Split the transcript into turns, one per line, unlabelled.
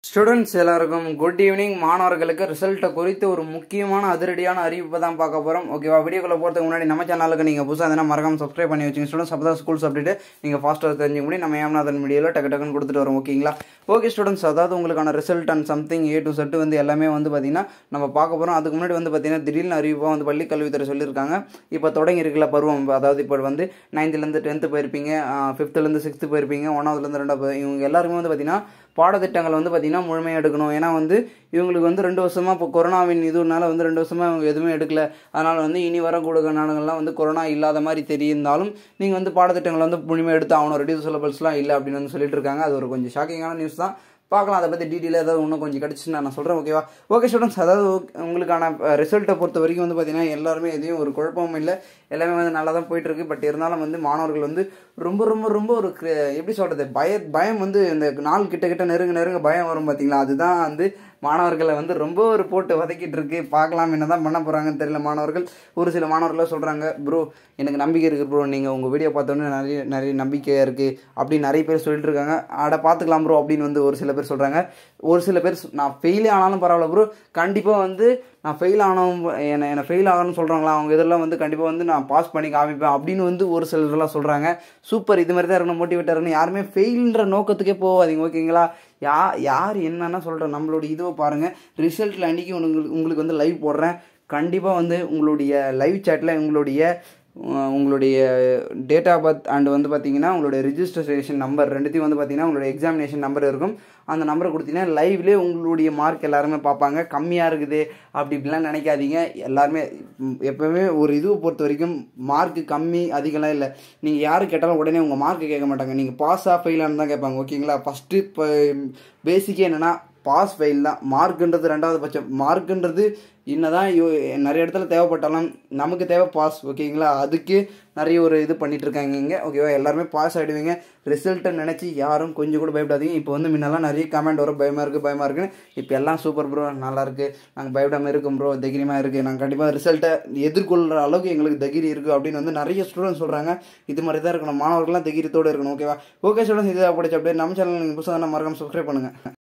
students எல்லாருக்கும் good evening மாணவர்களுக்கு ரிசல்ட்டை குறித்து ஒரு முக்கியமான அதிரடியான அறிவிப்பை தான் பார்க்க போகிறோம் ஓகேவா வீடியோக்குள்ள போகிறதுக்கு முன்னாடி நம்ம சேனலுக்கு நீங்கள் புதுசாக இருந்தால் மறக்காம சப்ஸ்கிரைப் பண்ணி வச்சுங்க ஸ்டூடெண்ட்ஸ் அப்போ தான் ஸ்கூல்ஸ் அப்டேட் நீங்கள் ஃபாஸ்ட்டாக தெரிஞ்சுக்க முடியும் நம்ம ஏம்நாதன் மீடியாவில் டக்கு டக்குன்னு கொடுத்துட்டு வரோம் ஓகேங்களா ஓகே ஸ்டூடெண்ட்ஸ் அதாவது உங்களுக்கான result and something A to set வந்து எல்லாமே வந்து பார்த்தீங்கன்னா நம்ம பார்க்க போகிறோம் அதுக்கு முன்னாடி வந்து பார்த்தீங்கன்னா திடீர்னு அறிவிப்பாக வந்து பள்ளி கல்வித்துறை சொல்லியிருக்காங்க இப்போ தொடங்கி இருக்குல்ல பருவம் அதாவது இப்போ வந்து நைன்த்துலேருந்து டென்த்து போயிருப்பீங்க ஃபிஃப்த்துலேருந்து சிக்ஸ்த்து போயிருப்பீங்க ஒன்றாவதுலேருந்து ரெண்டாவது இவங்க எல்லாருமே வந்து பார்த்தீங்கன்னா பாடத்திட்டங்கள் வந்து பார்த்திங்கன்னா முழுமையாக எடுக்கணும் ஏன்னா வந்து இவங்களுக்கு வந்து ரெண்டு வருஷமாக இப்போ கொரோனாவின் இதுனால வந்து ரெண்டு வருஷமாக இவங்க எதுவுமே எடுக்கல அதனால் வந்து இனி வரக்கூடிய நாடுகள்லாம் வந்து கொரோனா இல்லாத மாதிரி தெரிந்தாலும் நீங்கள் வந்து பாடத்திட்டங்களை வந்து முழுமையாக எடுத்து ஆகணும் ரெடியூஸ் சிலபஸ்லாம் இல்லை அப்படின்னு வந்து சொல்லிட்டு இருக்காங்க அது ஒரு கொஞ்சம் ஷாக்கிங்கான நியூஸ் தான் பார்க்கலாம் அதை பற்றி டீட்டெயில் ஏதாவது இன்னும் கொஞ்சம் கிடச்சிச்சு நான் சொல்கிறேன் ஓகேவா ஓகே ஸ்டூடெண்ட்ஸ் அதாவது உங்களுக்கான ரிசல்ட்டை பொறுத்த வரைக்கும் வந்து பார்த்தீங்கன்னா எல்லாருமே எதையும் ஒரு குழப்பமும் இல்லை எல்லாமே வந்து நல்லா தான் போயிட்டுருக்கு பட் இருந்தாலும் வந்து மாணவர்கள் வந்து ரொம்ப ரொம்ப ரொம்ப ஒரு எப்படி சொல்கிறது பய பயம் வந்து இந்த நாள் கிட்ட கிட்ட நெருங்க நெருங்க பயம் வரும் பார்த்தீங்களா அதுதான் வந்து மாணவர்களை வந்து ரொம்ப ஒரு போட்டு வதக்கிட்டு இருக்கு பார்க்கலாம் என்ன தான் பண்ண போகிறாங்கன்னு தெரியல மாணவர்கள் ஒரு சில மாணவர்கள்லாம் சொல்கிறாங்க ப்ரோ எனக்கு நம்பிக்கை இருக்குது ப்ரோ நீங்கள் உங்கள் வீடியோ பார்த்தோன்னே நிறைய நிறைய நம்பிக்கையாக இருக்குது அப்படின்னு நிறைய பேர் சொல்லிட்டு இருக்காங்க அட பார்த்துக்கலாம் ப்ரோ அப்படின்னு வந்து ஒரு சில பேர் சொல்கிறாங்க ஒரு சில பேர் நான் ஃபெயிலே ஆனாலும் பரவாயில்ல ப்ரோ கண்டிப்பாக வந்து நான் ஃபெயில் ஆனவன் என்னை என்னை ஃபெயில் ஆகணும்னு சொல்கிறாங்களா அவங்க இதெல்லாம் வந்து கண்டிப்பாக வந்து நான் பாஸ் பண்ணி காமிப்பேன் அப்படின்னு வந்து ஒரு சிலர்லாம் சொல்கிறாங்க சூப்பர் இது மாதிரி தான் இருக்கணும் மோட்டிவேட்டாக இருக்கணும் யாருமே ஃபெயில்ன்ற நோக்கத்துக்கே போகாதீங்க ஓகேங்களா யா யார் என்னென்ன சொல்கிறேன் நம்மளோட இதுவை பாருங்கள் ரிசல்ட்டில் அன்றைக்கி உங்களுக்கு உங்களுக்கு வந்து லைவ் போடுறேன் கண்டிப்பாக வந்து உங்களுடைய லைவ் சேட்டில் உங்களுடைய உங்களுடைய டேட் ஆஃப் பர்த் அண்ட் வந்து பார்த்தீங்கன்னா உங்களுடைய ரிஜிஸ்ட்ரேஷன் நம்பர் ரெண்டுத்தையும் வந்து பார்த்தீங்கன்னா உங்களுடைய எக்ஸாமினேஷன் நம்பர் இருக்கும் அந்த நம்பரை கொடுத்தீங்கன்னா லைவ்லேயே உங்களுடைய மார்க் எல்லாருமே பார்ப்பாங்க கம்மியாக இருக்குது அப்படி இப்படிலாம் நினைக்காதீங்க எல்லாருமே எப்போவுமே ஒரு இதுவை பொறுத்த வரைக்கும் மார்க்கு கம்மி அதிகம்லாம் இல்லை நீங்கள் யார் கேட்டாலும் உடனே உங்கள் மார்க்கு கேட்க மாட்டாங்க நீங்கள் பாஸாக ஃபெயிலானு தான் கேட்பாங்க ஓகேங்களா ஃபஸ்ட்டு இப்போ பேசிக்கே என்னென்னா பாஸ் ஃபெயில் தான் மார்க்குன்றது ரெண்டாவது பட்சம் மார்க்குன்றது என்னதான் நிறைய இடத்துல தேவைப்பட்டாலும் நமக்கு தேவை பாஸ் ஓகேங்களா அதுக்கு நிறைய ஒரு இது பண்ணிட்டு இருக்காங்க இங்கே ஓகேவா எல்லாருமே பாஸ் ஆகிடுவீங்க ரிசல்ட்டை நினச்சி யாரும் கொஞ்சம் கூட பயப்படாதீங்க இப்போ வந்து முன்னெல்லாம் நிறைய கமெண்ட் வரும் பயமாக இருக்குது பயமாக இருக்குன்னு இப்போ எல்லாம் சூப்பர் ப்ரோ நல்லா இருக்குது நாங்கள் பயப்படாமல் இருக்கோம் ப்ரோ தைரியமாக இருக்குது நாங்கள் கண்டிப்பாக ரிசல்ட்டை எதிர்கொள்கிற அளவுக்கு எங்களுக்கு தைரி இருக்குது அப்படின்னு வந்து நிறைய ஸ்டூடெண்ட்ஸ் சொல்கிறாங்க இது மாதிரி தான் இருக்கணும் மாணவர்கள்லாம் தைரியத்தோடு இருக்கணும் ஓகேவா ஓகே ஸ்டூடெண்ட்ஸ் இதாக படிச்சு அப்படியே நம்ம சேனல் நீங்கள் புதுசாக மறக்காம சப்ஸ்கிரைப் பண்ணுங்கள்